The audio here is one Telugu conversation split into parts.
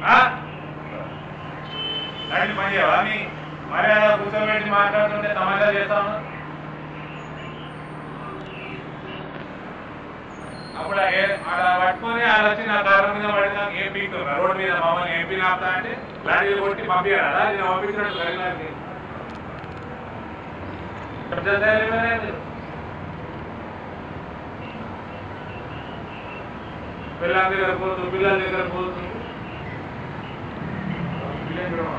ఆ? లాంటి పని చేయవా మీ మర్యాద కూర్చోబెట్టి మాట్లాడుతుంటే తమాషా చేస్తాను అప్పుడు ఏ- ఆడ పట్టుకొని వాళ్ళు వచ్చి నా కారు మీద పడినా ఏం పీకుతున్నారు రోడ్డు మీద మమ్మల్ని ఏం పీని ఆపుతా అంటే లాంటిది కొట్టి పంపించారా నేను పంపించినట్టు కరీంనగర్కి పెద్ద ధైర్యమే లేదు. పిల్లల దగ్గర పోతూ పిల్లల దగ్గర పోతూ పిల్లలు చూడమా.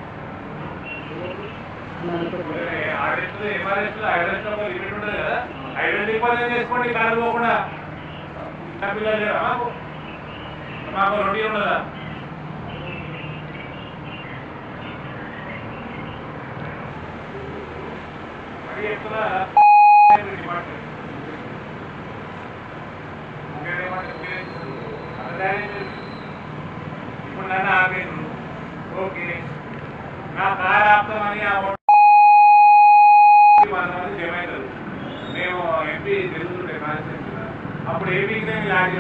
ఆర్ఎస్ట్ ఎంఆర్ఎస్ట్ ఐఆర్ఎస్ట్ ఒక లిమిట్ ఉంటుంది కదా ఐడెంటిఫై చేసుకోండి కారు పోకుండా నా పిల్లలు లేరా మాకు మాకు రొటీ ఉండదా మరి ఎక్కువ డిపార్ట్మెంట్ ఇప్పుడు నన్ను ఆపేరు ఓకే నా కారు ఆపుతామని ఆ వంద మంది జమ అవుతారు మేము ఎంపీ తెలుగుతుంటే కాన్స్టిట్యూన్సీ అప్పుడు ఏపీకి నేను లాంటి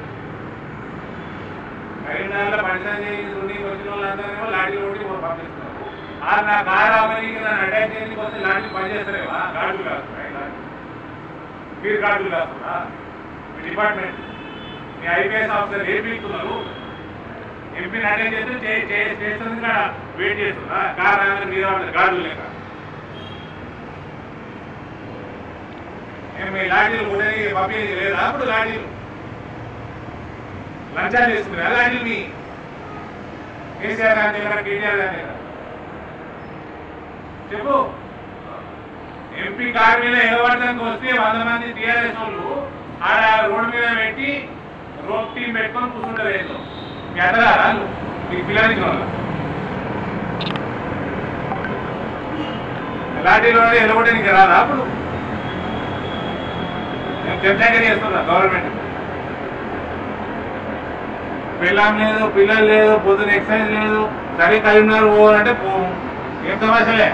కరీంనగర్లో పంచదార చేసి రుణికి వచ్చిన వాళ్ళందరూ లాంటి రోడ్డు పంపిస్తున్నారు ఆ నా కారు ఆపడానికి నన్ను అటాక్ చేయడానికి వస్తే లాంటి పని చేస్తారేవా గాడులు కాదు మీరు గాడులు కాకుండా మీ డిపార్ట్మెంట్ మీ ఐపీఎస్ ఆఫీసర్ ఏ పీకుతున్నారు ఎంపీని అటెండ్ చేస్తే చే- చే- చేస్తుంది ఇక్కడ వెయిట్ చేస్తున్నా కార్ రాగానే మీద పడుతుంది గాడులు లేక మేము ఈ లాఠీలు కూడా పంపించేది లేదా అప్పుడు లాఠీలు లంచాలు తీసుకున్నా లాఠీలు మీ కేసీఆర్ గారి దగ్గర కేటీఆర్ గారి దగ్గర చెప్పు ఎంపీ కారు మీద ఎగబడడానికి వస్తే వంద మంది టీఆర్ఎస్ వాళ్ళు ఆడ రోడ్డు మీద పెట్టి రోడ్ టీం పెట్టుకొని కూర్చుంటారు ఏదో మీ అద్దరా మీకు పిల్లలకి వాళ్ళ లాఠీలో ఎగబడడానికి రాదా అప్పుడు నేను చెప్తాకనే చేస్తున్నా గవర్నమెంట్ పిల్లం లేదు పిల్లలు లేదు పొద్దున ఎక్సైజ్ లేదు సరే కరీంనగర్ పోవాలంటే పోము ఏం సమస్యలే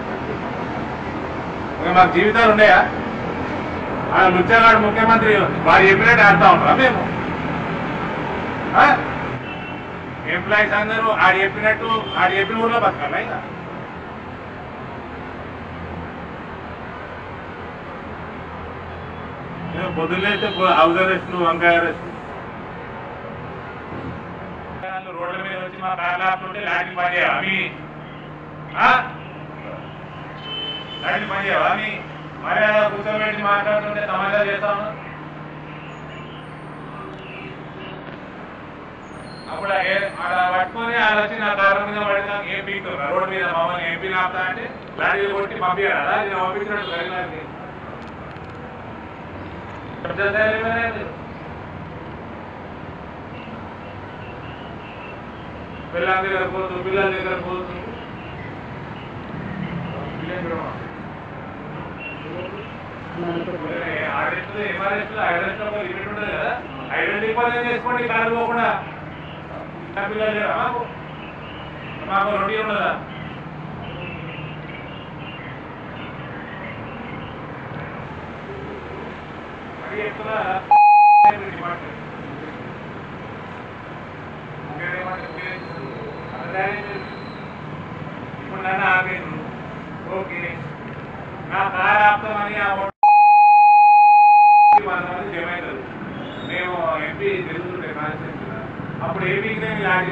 ఇంకా మాకు జీవితాలు ఉన్నాయా ఆ లుచ్చగాడు ముఖ్యమంత్రి వారు చెప్పినట్టు ఆడుతా ఉంటారా మేము ఎంప్లాయీస్ అందరూ ఆడు చెప్పినట్టు ఆడు చెప్పిన ఊర్లో బతకాలా ఇంకా ఏదో పొద్దున్నేస్తే హౌస్ అరెస్ట్ వంకాయ అరెస్ట్ రోడ్ల మీద వచ్చి మా కార్లు ఆపుతుంటే లాఠీ పని చేయవా మీ ఆ? లాఠీ పని చేయవా మీ మర్యాద కూర్చోబెట్టి మాట్లాడుతుంటే తమాషా చేస్తాను అప్పుడు ఏ- ఆడ పట్టుకొని వాళ్ళు వచ్చి నా కారు మీద పడినా ఏం పీకుతున్నారు రోడ్డు మీద మమ్మల్ని ఏం పీని ఆపుతా అంటే లాఠీలు కొట్టి పంపించారా నేను పంపించినట్టు కరీంనగర్కి పెద్ద ధైర్యమే లేదు. పిల్లల దగ్గర పోతూ పిల్లల దగ్గర పోతూ పిల్లలు చూడమా. ఆర్ఎస్ట్ ఎంఆర్ఎస్ట్ ఐఆర్ఎస్ట్ ఒక లిమిట్ ఉంటుంది కదా ఐడెంటిఫై చేసుకోండి కారు పోకుండా నా పిల్లలు లేరా మాకు మాకు రొటీ ఉండదా మరి ఎక్కువ డిపార్ట్మెంట్ ఇప్పుడు నన్ను ఆపేరు ఓకే నా కారు ఆపుతామని ఆ వంద మంది జమ అవుతారు మేము ఎంపీ తెలుగుతుంటే కాన్స్టిట్యూన్సీ అప్పుడు ఏపీకి నేను లాంటి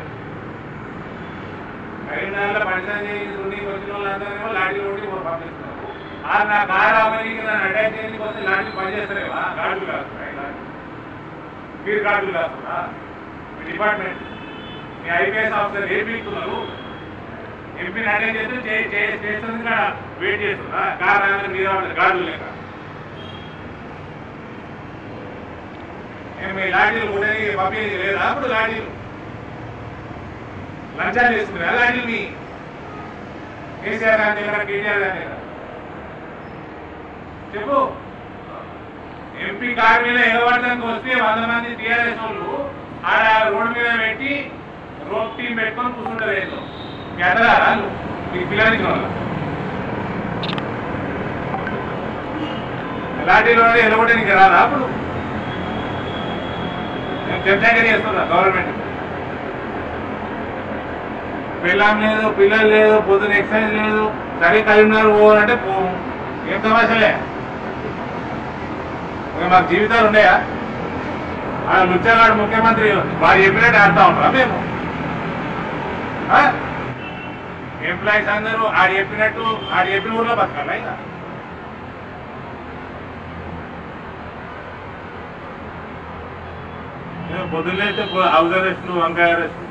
కరీంనగర్లో పంచదార చేసి రుణికి వచ్చిన వాళ్ళందరూ లాంటి రోడ్డు పంపిస్తున్నారు ఆ నా కారు ఆపడానికి నన్ను అటాక్ చేయడానికి వస్తే లాంటి పని చేస్తారేవా గాడులు కాదు మీరు గాడులు కాకుండా మీ డిపార్ట్మెంట్ మీ ఐపీఎస్ ఆఫీసర్ ఏ పీకుతున్నారు ఎంపీని అటెండ్ చేస్తే చే- చే- చేస్తుంది ఇక్కడ వెయిట్ చేస్తున్నా కార్ రాగానే మీద పడుతుంది గాడులు లేక మేము ఈ లాఠీలు కూడా పంపించేది లేదా అప్పుడు లాఠీలు లంచాలు తీసుకున్నా లాఠీలు మీ కేసీఆర్ గారి దగ్గర కేటీఆర్ గారి దగ్గర చెప్పు ఎంపీ కారు మీద ఎగబడడానికి వస్తే వంద మంది టీఆర్ఎస్ వాళ్ళు ఆడ రోడ్డు మీద పెట్టి రోడ్ టీం పెట్టుకొని కూర్చుంటారు ఏదో మీ అద్దరా మీకు పిల్లలకి వాళ్ళ లాఠీలో ఎగబడడానికి రాదా అప్పుడు నేను చెప్తాకనే చేస్తున్నా గవర్నమెంట్ పిల్లం లేదు పిల్లలు లేదు పొద్దున ఎక్సర్సైజ్ లేదు సరే కరీంనగర్ పోవాలంటే పోము ఏం సమస్యలే ఇక మాకు జీవితాలు ఉన్నాయా ఆ లుచ్చగాడు ముఖ్యమంత్రి వారు చెప్పినట్టు ఆడుతూ ఉంటారా మేము ఎంప్లాయీస్ అందరూ ఆడు చెప్పినట్టు ఆడు చెప్పిన ఊర్లో బతకాలా ఇక పొద్దున్నే హౌస్ అరెస్ట్లు వంకాయ అరెస్ట్లు